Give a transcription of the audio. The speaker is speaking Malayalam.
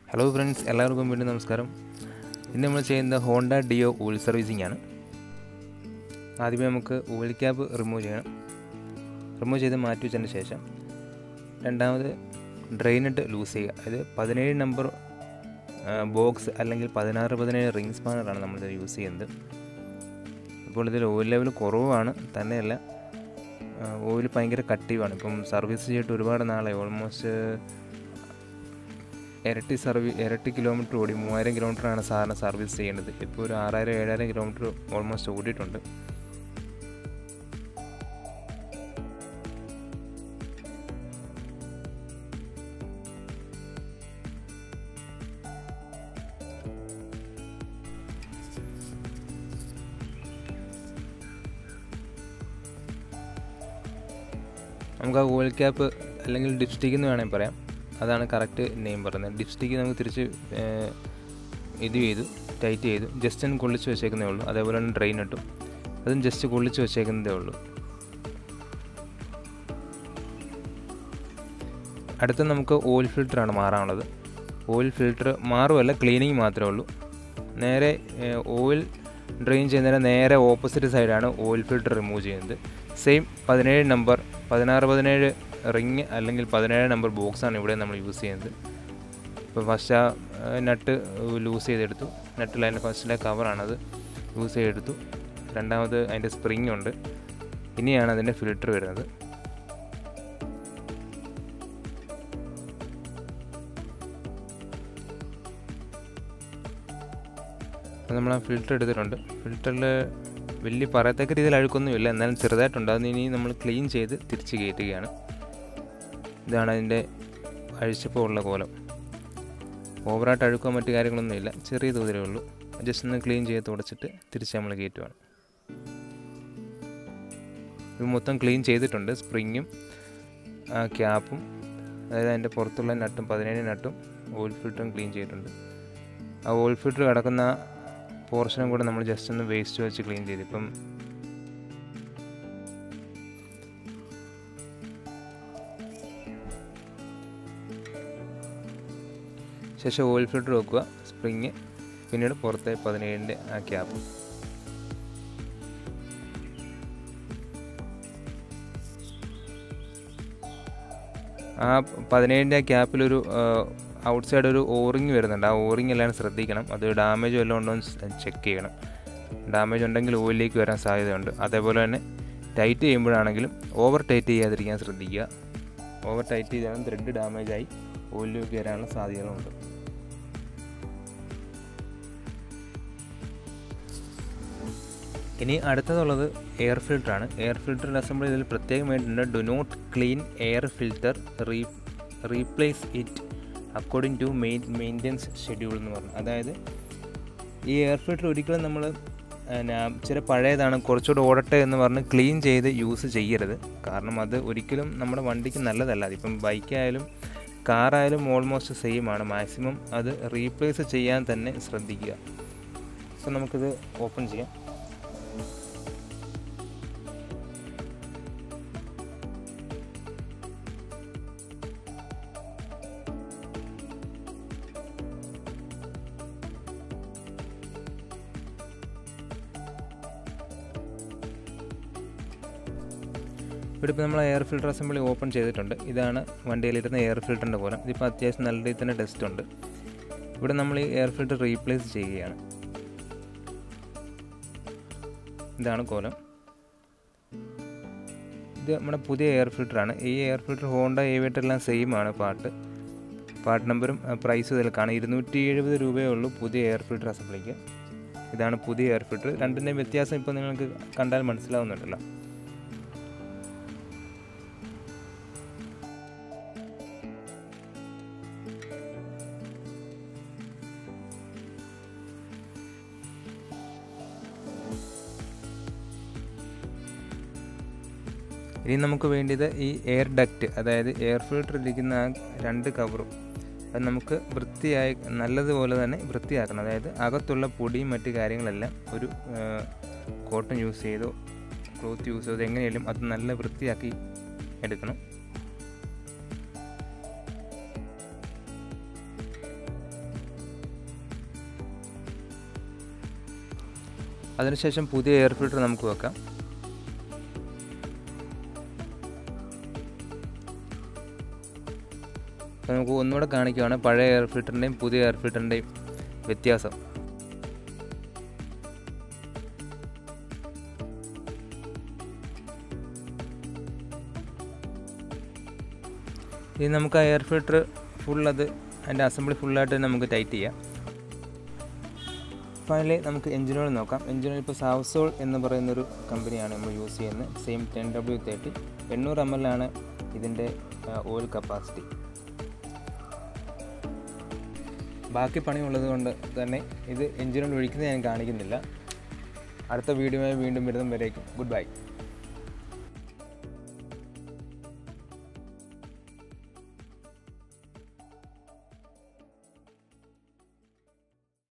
ഹലോ ഫ്രണ്ട്സ് എല്ലാവർക്കും വീണ്ടും നമസ്കാരം ഇന്ന് നമ്മൾ ചെയ്യുന്നത് ഹോണ്ട ഡിയോ ഓയിൽ സർവീസിംഗ് ആണ് ആദ്യമേ നമുക്ക് ഓയിൽ ക്യാപ്പ് റിമൂവ് ചെയ്യണം റിമൂവ് ചെയ്ത് മാറ്റി വെച്ചതിന് ശേഷം രണ്ടാമത് ഡ്രെയിനിട്ട് ലൂസ് ചെയ്യുക അതായത് പതിനേഴ് നമ്പർ ബോക്സ് അല്ലെങ്കിൽ പതിനാറ് പതിനേഴ് റിംഗ് സ്പാനറാണ് നമ്മളിത് യൂസ് ചെയ്യുന്നത് ഇപ്പോൾ ഇതിൽ ഓയിൽ ലെവൽ കുറവാണ് തന്നെയല്ല ഓയിൽ ഭയങ്കര കട്ടീവാണ് ഇപ്പം സർവീസ് ചെയ്തിട്ട് ഒരുപാട് നാളായി ഓൾമോസ്റ്റ് ഇരട്ടി സർവീ ഇരട്ടി കിലോമീറ്റർ ഓടി മൂവായിരം കിലോമീറ്ററാണ് സാറിന് സർവീസ് ചെയ്യേണ്ടത് ഇപ്പോൾ ഒരു ആറായിരം ഏഴായിരം കിലോമീറ്റർ ഓൾമോസ്റ്റ് ഓടിയിട്ടുണ്ട് നമുക്ക് ആ ഓയിൽ ക്യാപ്പ് അല്ലെങ്കിൽ ഡിപ്സ്റ്റിക് എന്ന് വേണമെങ്കിൽ പറയാം അതാണ് കറക്റ്റ് നെയിം പറയുന്നത് ഡിപ്സ്റ്റിക്ക് നമുക്ക് തിരിച്ച് ഇത് ചെയ്തു ടൈറ്റ് ചെയ്തു ജസ്റ്റ് ഒന്ന് കൊള്ളിച്ച് വെച്ചേക്കുന്നേ ഉള്ളൂ അതേപോലെ തന്നെ ഡ്രെയിൻ ഇട്ടു അതും ജസ്റ്റ് കൊള്ളിച്ച് വെച്ചേക്കുന്നതേ ഉള്ളൂ അടുത്ത നമുക്ക് ഓയിൽ ഫിൽറ്ററാണ് മാറാനുള്ളത് ഓയിൽ ഫിൽറ്റർ മാറുമല്ല ക്ലീനിങ് മാത്രമേ ഉള്ളൂ നേരെ ഓയിൽ ഡ്രെയിൻ ചെയ്യുന്നതിന് നേരെ ഓപ്പോസിറ്റ് സൈഡാണ് ഓയിൽ ഫിൽറ്റർ റിമൂവ് ചെയ്യുന്നത് സെയിം പതിനേഴ് നമ്പർ പതിനാറ് പതിനേഴ് റിങ് അല്ലെങ്കിൽ പതിനേഴ് നമ്പർ ബോക്സാണ് ഇവിടെ നമ്മൾ യൂസ് ചെയ്യുന്നത് ഇപ്പോൾ ഫസ്റ്റ് ആ നട്ട് ലൂസ് ചെയ്തെടുത്തു നട്ടിൽ അതിൻ്റെ ഫസ്റ്റിലെ കവറാണത് യൂസ് ചെയ്തെടുത്തു രണ്ടാമത് അതിൻ്റെ സ്പ്രിങ് ഉണ്ട് ഇനിയാണ് അതിൻ്റെ ഫിൽറ്റർ വരുന്നത് നമ്മൾ ആ ഫിൽറ്റർ എടുത്തിട്ടുണ്ട് ഫിൽറ്ററിൽ വലിയ പറയത്തക്ക രീതിയിൽ അഴുക്കൊന്നുമില്ല എന്നാലും ചെറുതായിട്ടുണ്ട് അത് ഇനി നമ്മൾ ക്ലീൻ ചെയ്ത് തിരിച്ച് കയറ്റുകയാണ് ഇതാണ് അതിൻ്റെ അഴിച്ചപ്പോൾ ഉള്ള കോലം ഓവറായിട്ട് അഴുക്കോ മറ്റു കാര്യങ്ങളൊന്നുമില്ല ചെറിയ തോതിലേ ഉള്ളൂ ജസ്റ്റ് ഒന്ന് ക്ലീൻ ചെയ്ത് തുടച്ചിട്ട് തിരിച്ച് നമ്മൾ കയറ്റുവാണ് ഇത് മൊത്തം ക്ലീൻ ചെയ്തിട്ടുണ്ട് സ്പ്രിങ്ങും ആ ക്യാപ്പും അതായത് അതിൻ്റെ പുറത്തുള്ള നട്ടും പതിനേഴ് നട്ടും ഓയിൽ ഫിൽറ്ററും ക്ലീൻ ചെയ്തിട്ടുണ്ട് ആ ഓയിൽ ഫിൽറ്റർ കിടക്കുന്ന പോർഷനും കൂടെ നമ്മൾ ജസ്റ്റ് ഒന്ന് വേസ്റ്റ് വെച്ച് ക്ലീൻ ചെയ്ത് ഇപ്പം ശേഷം ഓയിൽ ഫിൽറ്റർ വെക്കുക സ്പ്രിങ് പിന്നീട് പുറത്തെ പതിനേഴിൻ്റെ ആ ക്യാപ്പ് ആ പതിനേഴിൻ്റെ ആ ക്യാപ്പിലൊരു ഔട്ട് സൈഡ് ഒരു ഓറിങ് വരുന്നുണ്ട് ആ ഓറിങ് എല്ലാം ശ്രദ്ധിക്കണം അത് ഡാമേജ് വല്ലതും ഉണ്ടോ എന്ന് ചെക്ക് ചെയ്യണം ഡാമേജ് ഉണ്ടെങ്കിൽ ഓയിലേക്ക് വരാൻ സാധ്യതയുണ്ട് അതേപോലെ തന്നെ ടൈറ്റ് ചെയ്യുമ്പോഴാണെങ്കിലും ഓവർ ടൈറ്റ് ചെയ്യാതിരിക്കാൻ ശ്രദ്ധിക്കുക ഓവർ ടൈറ്റ് ചെയ്താലും ത്രെഡ് ഡാമേജ് ആയി ഓയിലേക്ക് വരാനുള്ള സാധ്യതകളുണ്ട് ഇനി അടുത്തതുള്ളത് എയർ ഫിൽറ്ററാണ് എയർ ഫിൽറ്റർ അസംബിൾ ഇതിൽ പ്രത്യേകമായിട്ടുണ്ട് do not clean air filter re replace it according to main maintenance schedule എന്ന് പറഞ്ഞു അതായത് ഈ എയർ ഫിൽറ്റർ ഒരിക്കലും നമ്മൾ ചില പഴയതാണ് കുറച്ചുകൂടെ ഓടട്ടെ എന്ന് പറഞ്ഞ് ക്ലീൻ ചെയ്ത് യൂസ് ചെയ്യരുത് കാരണം അത് ഒരിക്കലും നമ്മുടെ വണ്ടിക്ക് നല്ലതല്ല അതിപ്പം ബൈക്കായാലും കാറായാലും ഓൾമോസ്റ്റ് സെയിം ആണ് മാക്സിമം അത് റീപ്ലേസ് ചെയ്യാൻ തന്നെ ശ്രദ്ധിക്കുക സോ നമുക്കിത് ഓപ്പൺ ചെയ്യാം ഇവിടെ ഇപ്പോൾ നമ്മൾ എയർ ഫിൽറ്റർ അസംബ്ലി ഓപ്പൺ ചെയ്തിട്ടുണ്ട് ഇതാണ് വണ്ടിയിലിരുന്ന എയർ ഫിൽറ്ററിൻ്റെ കോലം ഇതിപ്പോൾ അത്യാവശ്യം നല്ല രീതിയിൽ തന്നെ ടെസ്റ്റ് ഉണ്ട് ഇവിടെ നമ്മൾ ഈ എയർ ഫിൽറ്റർ റീപ്ലേസ് ചെയ്യുകയാണ് ഇതാണ് കോലം ഇത് നമ്മുടെ പുതിയ എയർ ഫിൽറ്ററാണ് ഈ എയർ ഫിൽറ്റർ ഹോണ്ട ഏവിയേറ്ററെല്ലാം സെയിം ആണ് പാർട്ട് പാർട്ട് നമ്പറും പ്രൈസും ഇതിൽ കാണാം ഇരുന്നൂറ്റി എഴുപത് രൂപയേ ഉള്ളൂ പുതിയ എയർ ഫിൽറ്റർ അസംബ്ലിക്ക് ഇതാണ് പുതിയ എയർ ഫിൽറ്റർ രണ്ടിൻ്റെയും വ്യത്യാസം ഇപ്പോൾ നിങ്ങൾക്ക് കണ്ടാൽ മനസ്സിലാവുന്നുണ്ടല്ലോ ഇനി നമുക്ക് വേണ്ടിയത് ഈ എയർ ഡക്റ്റ് അതായത് എയർ ഫിൽറ്റർ ഇരിക്കുന്ന ആ രണ്ട് കവറും അത് നമുക്ക് വൃത്തിയായി നല്ലതുപോലെ തന്നെ വൃത്തിയാക്കണം അതായത് അകത്തുള്ള പൊടിയും മറ്റു കാര്യങ്ങളെല്ലാം ഒരു കോട്ടൺ യൂസ് ചെയ്തോ ക്ലോത്ത് യൂസ് ചെയ്തോ എങ്ങനെയാലും അത് നല്ല വൃത്തിയാക്കി എടുക്കണം അതിനുശേഷം പുതിയ എയർ ഫിൽറ്റർ നമുക്ക് വെക്കാം അപ്പോൾ നമുക്ക് ഒന്നുകൂടെ കാണിക്കുകയാണ് പഴയ എയർ ഫിൽറ്ററിൻ്റെയും പുതിയ എയർ ഫിൽറ്ററിൻ്റെയും വ്യത്യാസം ഇനി നമുക്ക് ആ എയർ ഫിൽറ്റർ ഫുൾ അത് അതിൻ്റെ അസംബ്ലി ഫുള്ളായിട്ട് തന്നെ നമുക്ക് ടൈറ്റ് ചെയ്യാം ഫൈനലി നമുക്ക് എഞ്ചിൻ ഓയിൽ നോക്കാം എഞ്ചിൻ ഓയിൽ ഇപ്പോൾ സാവ്സോൾ എന്ന് പറയുന്നൊരു കമ്പനിയാണ് നമ്മൾ യൂസ് ചെയ്യുന്നത് സെയിം ടെൻ ഡബ്ല്യു തേർട്ടി എണ്ണൂറ് എം എൽ ആണ് ഇതിൻ്റെ ഓയിൽ കപ്പാസിറ്റി ബാക്കി പണിയുള്ളത് കൊണ്ട് തന്നെ ഇത് എഞ്ചിൻ ഓയിൽ ഒഴിക്കുന്നത് ഞാൻ കാണിക്കുന്നില്ല അടുത്ത വീഡിയോയുമായി വീണ്ടും വരുന്നതും വരേക്കും ഗുഡ് ബൈ